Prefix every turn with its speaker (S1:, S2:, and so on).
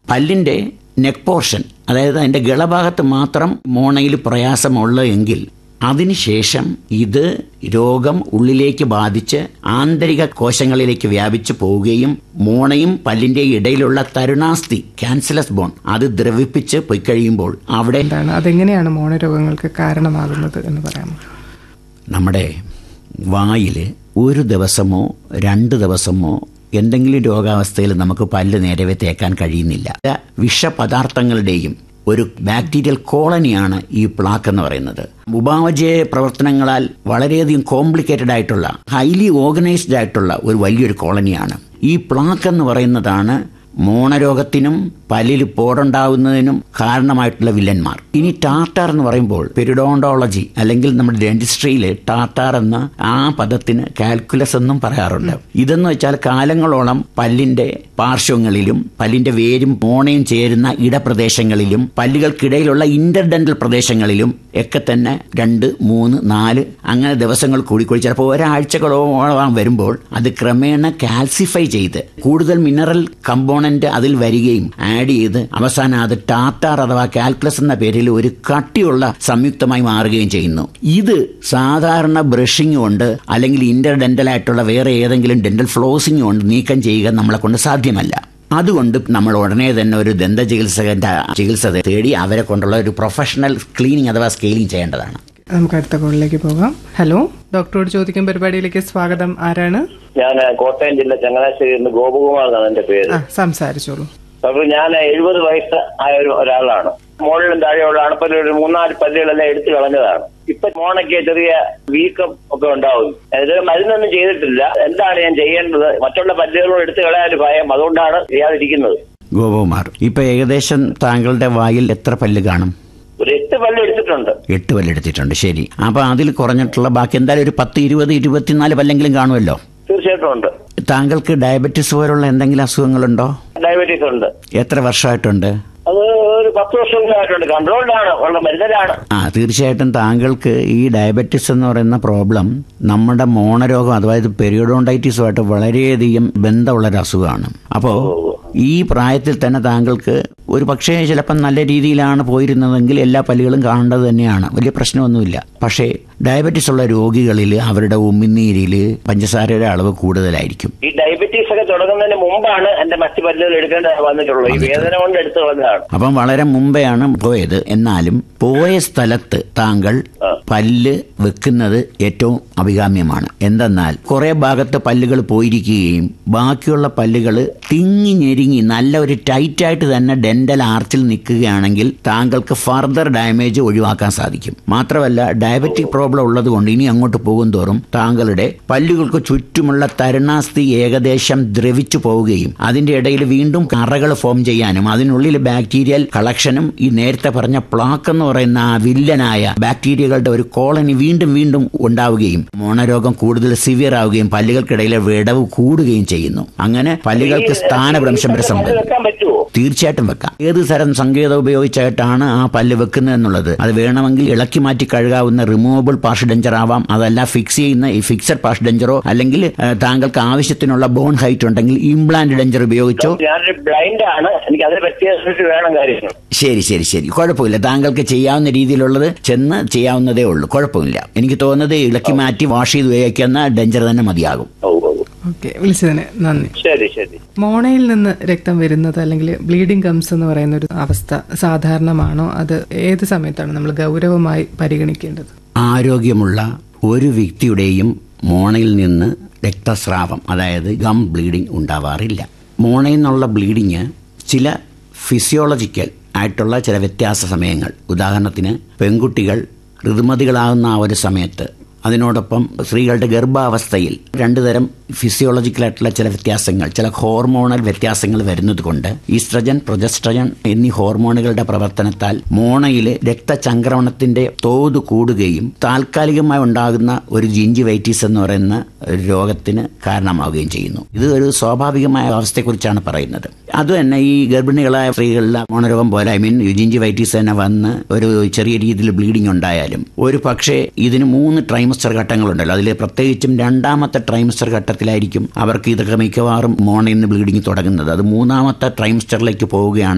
S1: പല്ലിന്റെ neck portion അതായത് അതിന്റെ ഗളഭാഗത്ത് മാത്രം മോണയിൽ പ്രയാസമുള്ള എങ്കിൽ അതിനുശേഷം ഇത് രോഗം ഉള്ളിലേക്ക് ബാധിച്ച് ആന്തരിക കോശങ്ങളിലേക്ക് വ്യാപിച്ചു പോവുകയും മോണയും പല്ലിന്റെ ഇടയിലുള്ള തരുണാസ്ഥി ക്യാൻസലസ് ബോൺ അത് ദ്രവിപ്പിച്ച് പോയി കഴിയുമ്പോൾ അവിടെ
S2: എന്താണ് അതെങ്ങനെയാണ് മോണരോഗങ്ങൾക്ക് കാരണമാകുന്നത് എന്ന് പറയാമോ
S1: നമ്മുടെ വായിൽ ഒരു ദിവസമോ രണ്ട് ദിവസമോ എന്തെങ്കിലും രോഗാവസ്ഥയിൽ നമുക്ക് പല്ല് നേരവേ തേക്കാൻ കഴിയുന്നില്ല വിഷപദാർത്ഥങ്ങളുടെയും ഒരു ബാക്ടീരിയൽ കോളനിയാണ് ഈ പ്ലാക്ക് എന്ന് പറയുന്നത് ഉപാവജയ പ്രവർത്തനങ്ങളാൽ വളരെയധികം കോംപ്ലിക്കേറ്റഡ് ആയിട്ടുള്ള ഹൈലി ഓർഗനൈസ്ഡ് ആയിട്ടുള്ള ഒരു വലിയൊരു കോളനിയാണ് ഈ പ്ലാക്ക് എന്ന് പറയുന്നതാണ് മോണരോഗത്തിനും പല്ലിൽ പോടുണ്ടാവുന്നതിനും കാരണമായിട്ടുള്ള വില്ലന്മാർ ഇനി ടാറ്റാർ എന്ന് പറയുമ്പോൾ പെരിഡോണ്ടോളജി അല്ലെങ്കിൽ നമ്മുടെ ഡെന്റിസ്ട്രിയിൽ ടാറ്റാർ എന്ന ആ പദത്തിന് കാൽക്കുലസ് എന്നും പറയാറുണ്ട് ഇതെന്ന് വെച്ചാൽ കാലങ്ങളോളം പല്ലിന്റെ പാർശ്വങ്ങളിലും പല്ലിന്റെ വേരും മോണയും ചേരുന്ന ഇടപ്രദേശങ്ങളിലും പല്ലുകൾക്കിടയിലുള്ള ഇന്റർഡെന്റൽ പ്രദേശങ്ങളിലും ഒക്കെ തന്നെ രണ്ട് മൂന്ന് നാല് അങ്ങനെ ദിവസങ്ങൾ കൂടിക്കൂടി ചിലപ്പോൾ ഒരാഴ്ചകളോളം വരുമ്പോൾ അത് ക്രമേണ കാൽസിഫൈ ചെയ്ത് കൂടുതൽ മിനറൽ കമ്പോണന്റ് അതിൽ വരികയും ആഡ് ചെയ്ത് അവസാനം അത് ടാറ്റാർ അഥവാ കാൽക്കുലസ് എന്ന പേരിൽ ഒരു കട്ടിയുള്ള സംയുക്തമായി മാറുകയും ചെയ്യുന്നു ഇത് സാധാരണ ബ്രഷിംഗ് കൊണ്ട് അല്ലെങ്കിൽ ഇന്റർഡെന്റൽ ആയിട്ടുള്ള വേറെ ഏതെങ്കിലും ഡെന്റൽ ഫ്ലോസിംഗ് കൊണ്ട് നീക്കം ചെയ്യുക നമ്മളെ കൊണ്ട് സാധ്യമല്ല അതുകൊണ്ട് നമ്മൾ ഉടനെ തന്നെ ഒരു ദന്ത ചികിത്സകന്റെ ചികിത്സ തേടി അവരെ കൊണ്ടുള്ള ഒരു പ്രൊഫഷണൽ ക്ലീനിങ് അഥവാ സ്കെയിലിംഗ് ചെയ്യേണ്ടതാണ്
S2: നമുക്ക് അടുത്ത കോളിലേക്ക് പോകാം ഹലോ ഡോക്ടറോട് ചോദിക്കും പരിപാടിയിലേക്ക് സ്വാഗതം ആരാണ്
S3: ഞാൻ കോട്ടയം ജില്ല ചങ്ങനാശ്ശേരി നിന്ന് ഗോപകുമാർ എന്നാണ് എന്റെ പേര്
S2: ആ സംസാരിച്ചോളൂ
S3: ഡോക്ടർ ഞാൻ എഴുപത് വയസ്സ് ആയ ഒരു ഒരാളാണ് മുകളിലും താഴെയുള്ള അണപ്പല്ല് ഒരു മൂന്നാല് പല്ലുകളെല്ലാം എടുത്തു കളഞ്ഞതാണ് ഇപ്പൊ മോണയ്ക്ക് ചെറിയ വീക്കം ഒക്കെ ഉണ്ടാവും ഇത് മരുന്നൊന്നും ചെയ്തിട്ടില്ല എന്താണ് ഞാൻ ചെയ്യേണ്ടത് മറ്റുള്ള പല്ലുകളും എടുത്തു കളയാൻ ഒരു ഭയം അതുകൊണ്ടാണ് ചെയ്യാതിരിക്കുന്നത്
S1: ഗോപകുമാർ ഇപ്പൊ ഏകദേശം താങ്കളുടെ വായിൽ എത്ര പല്ല് കാണും
S3: ഒരു എട്ട് പല്ല് എടുത്തിട്ടുണ്ട്
S1: എട്ട് പല്ലെടുത്തിട്ടുണ്ട് ശരി അപ്പൊ അതിൽ കുറഞ്ഞിട്ടുള്ള ബാക്കി എന്തായാലും ഒരു പത്ത് ഇരുപത് ഇരുപത്തിനാല് പല്ലെങ്കിലും കാണുമല്ലോ
S3: തീർച്ചയായിട്ടും ഉണ്ട്
S1: താങ്കൾക്ക് ഡയബറ്റിസ് പോലുള്ള എന്തെങ്കിലും അസുഖങ്ങളുണ്ടോ
S3: ഡയബറ്റീസ് ഉണ്ട്
S1: എത്ര വർഷമായിട്ടുണ്ട്
S3: അത് ഒരു പത്ത് വർഷങ്ങളായിട്ടുണ്ട് കൺട്രോൾഡാണ് ഉള്ള മരുന്നിലാണ്
S1: ആ തീർച്ചയായിട്ടും താങ്കൾക്ക് ഈ ഡയബറ്റിസ് എന്ന് പറയുന്ന പ്രോബ്ലം നമ്മുടെ മോണരോഗം അതായത് പെരിയോഡോണ്ടൈറ്റിസുമായിട്ട് വളരെയധികം ബന്ധമുള്ള ഒരു അസുഖമാണ് അപ്പോൾ ഈ പ്രായത്തിൽ തന്നെ താങ്കൾക്ക് ഒരു പക്ഷേ ചിലപ്പം നല്ല രീതിയിലാണ് പോയിരുന്നതെങ്കിൽ എല്ലാ പല്ലുകളും കാണേണ്ടത് തന്നെയാണ് വലിയ പ്രശ്നമൊന്നുമില്ല പക്ഷേ ഡയബറ്റിസ് ഉള്ള രോഗികളിൽ അവരുടെ ഉമിനീരിൽ പഞ്ചസാരയുടെ അളവ് കൂടുതലായിരിക്കും
S3: ഈ ഡയബറ്റീസ് ഒക്കെ തുടങ്ങുന്നതിന് മുമ്പാണ് എന്റെ മറ്റു പല്ലുകൾ എടുക്കേണ്ടത് വന്നിട്ടുള്ളത് ഈ വേദന കൊണ്ട് എടുത്തു കളഞ്ഞതാണ്
S1: അപ്പം വളരെ മുമ്പെയാണ് പോയത് എന്നാലും പോയ സ്ഥലത്ത് താങ്കൾ പല്ല് വെക്കുന്നത് ഏറ്റവും അഭികാമ്യമാണ് എന്തെന്നാൽ കുറെ ഭാഗത്ത് പല്ലുകൾ പോയിരിക്കുകയും ബാക്കിയുള്ള പല്ലുകൾ തിങ്ങി ഞെരുങ്ങി നല്ല ഒരു ടൈറ്റായിട്ട് തന്നെ ഡെന്റൽ ആർച്ചിൽ നിൽക്കുകയാണെങ്കിൽ താങ്കൾക്ക് ഫർദർ ഡാമേജ് ഒഴിവാക്കാൻ സാധിക്കും മാത്രമല്ല ഡയബറ്റിക് പ്രോബ്ലം ഉള്ളതുകൊണ്ട് ഇനി അങ്ങോട്ട് പോകും തോറും താങ്കളുടെ പല്ലുകൾക്ക് ചുറ്റുമുള്ള തരുണാസ്ഥി ഏകദേശം ദ്രവിച്ചു പോവുകയും അതിന്റെ ഇടയിൽ വീണ്ടും കറകൾ ഫോം ചെയ്യാനും അതിനുള്ളിൽ ബാക്ടീരിയൽ കളക്ഷനും ഈ നേരത്തെ പറഞ്ഞ പ്ലാക്ക് എന്ന് പറയുന്ന ആ വില്ലനായ ബാക്ടീരിയകളുടെ ഒരു കോളനി വീണ്ടും വീണ്ടും ഉണ്ടാവുകയും മോണരോഗം കൂടുതൽ സിവിയർ ആവുകയും പല്ലുകൾക്കിടയിലെ വിടവ് കൂടുകയും ചെയ്യുന്നു അങ്ങനെ പല്ലുകൾക്ക് സ്ഥാനഭ്രംശം വരെ
S3: പല്ല്
S1: സംഭവിക്കും
S3: വെക്കാൻ പറ്റുമോ
S1: തീർച്ചയായിട്ടും വെക്കാം ഏത് തരം സങ്കേതം ഉപയോഗിച്ചായിട്ടാണ് ആ പല്ല് വെക്കുന്നത് എന്നുള്ളത് അത് വേണമെങ്കിൽ ഇളക്കി മാറ്റി കഴുകാവുന്ന റിമൂവബിൾ പാഷ് ഡെഞ്ചർ ആവാം അതല്ല ഫിക്സ് ചെയ്യുന്ന ഈ ഫിക്സഡ് പാഷ് ഡെഞ്ചറോ അല്ലെങ്കിൽ ഏഹ്, താങ്കൾക്ക് ആവശ്യത്തിനുള്ള ബോൺ ഹൈറ്റ് ഉണ്ടെങ്കിൽ ഇംപ്ലാന്റ് ഡെഞ്ചർ ഉപയോഗിച്ചോ
S3: ഞാനൊരു ബ്ലൈൻഡ് ആണ് എനിക്ക് അതിനെ പറ്റിയ വേണം കാര്യങ്ങൾ
S1: ശരി ശരി ശരി കുഴപ്പമില്ല താങ്കൾക്ക് ചെയ്യാവുന്ന രീതിയിലുള്ളത് ചെന്ന് ചെയ്യാവുന്നതേ ഉള്ളൂ കുഴപ്പമില്ല എനിക്ക് തോന്നുന്നത് ഇളക്കി മാറ്റി വാഷ് ചെയ്ത് ഉപയോഗിക്കുന്ന ഡെഞ്ചർ തന്നെ മതിയാകും
S3: ഓ ഓ ഓ.
S2: ഓക്കെ വിളിച്ചതിന് നന്ദി
S3: ശരി ശരി
S2: മോണയിൽ നിന്ന് രക്തം വരുന്നത് അല്ലെങ്കിൽ ബ്ലീഡിംഗ് കംസ് എന്ന് പറയുന്ന ഒരു അവസ്ഥ സാധാരണമാണോ അത് ഏത് സമയത്താണ് നമ്മൾ ഗൗരവമായി പരിഗണിക്കേണ്ടത്
S1: ആരോഗ്യമുള്ള ഒരു വ്യക്തിയുടെയും മോണയിൽ നിന്ന് രക്തസ്രാവം അതായത് ഗം ബ്ലീഡിംഗ് ഉണ്ടാവാറില്ല മോണയിൽ നിന്നുള്ള ബ്ലീഡിങ് ചില ഫിസിയോളജിക്കൽ ആയിട്ടുള്ള ചില വ്യത്യാസ സമയങ്ങൾ ഉദാഹരണത്തിന് പെൺകുട്ടികൾ ഋതുമതികളാകുന്ന ആ ഒരു സമയത്ത് അതിനോടൊപ്പം സ്ത്രീകളുടെ ഗർഭാവസ്ഥയിൽ രണ്ടു തരം ഫിസിയോളജിക്കലായിട്ടുള്ള ചില വ്യത്യാസങ്ങൾ ചില ഹോർമോണൽ വ്യത്യാസങ്ങൾ വരുന്നത് കൊണ്ട് ഈസ്ട്രജൻ പ്രൊജസ്ട്രജൻ എന്നീ ഹോർമോണുകളുടെ പ്രവർത്തനത്താൽ മോണയിൽ രക്തചംക്രമണത്തിന്റെ തോത് കൂടുകയും താൽക്കാലികമായി ഉണ്ടാകുന്ന ഒരു ജിഞ്ചിവൈറ്റീസ് എന്ന് പറയുന്ന ഒരു രോഗത്തിന് കാരണമാവുകയും ചെയ്യുന്നു ഇത് ഒരു സ്വാഭാവികമായ അവസ്ഥയെക്കുറിച്ചാണ് പറയുന്നത് അത് തന്നെ ഈ ഗർഭിണികളായ സ്ത്രീകളിലെ മോണരോഗം പോലെ ഐ മീൻ ജിഞ്ചിവൈറ്റീസ് തന്നെ വന്ന് ഒരു ചെറിയ രീതിയിൽ ബ്ലീഡിംഗ് ഉണ്ടായാലും ഒരു പക്ഷേ ഇതിന് മൂന്ന് ട്രൈമസ്റ്റർ ഘട്ടങ്ങളുണ്ടല്ലോ അതിൽ പ്രത്യേകിച്ചും രണ്ടാമത്തെ ട്രൈമസ്റ്റർ ഘട്ടത്തിലായിരിക്കും അവർക്ക് ഇതൊക്കെ മിക്കവാറും മോണയിൽ നിന്ന് ബ്ലീഡിംഗ് തുടങ്ങുന്നത് അത് മൂന്നാമത്തെ ട്രൈമസ്റ്ററിലേക്ക് പോവുകയാണ്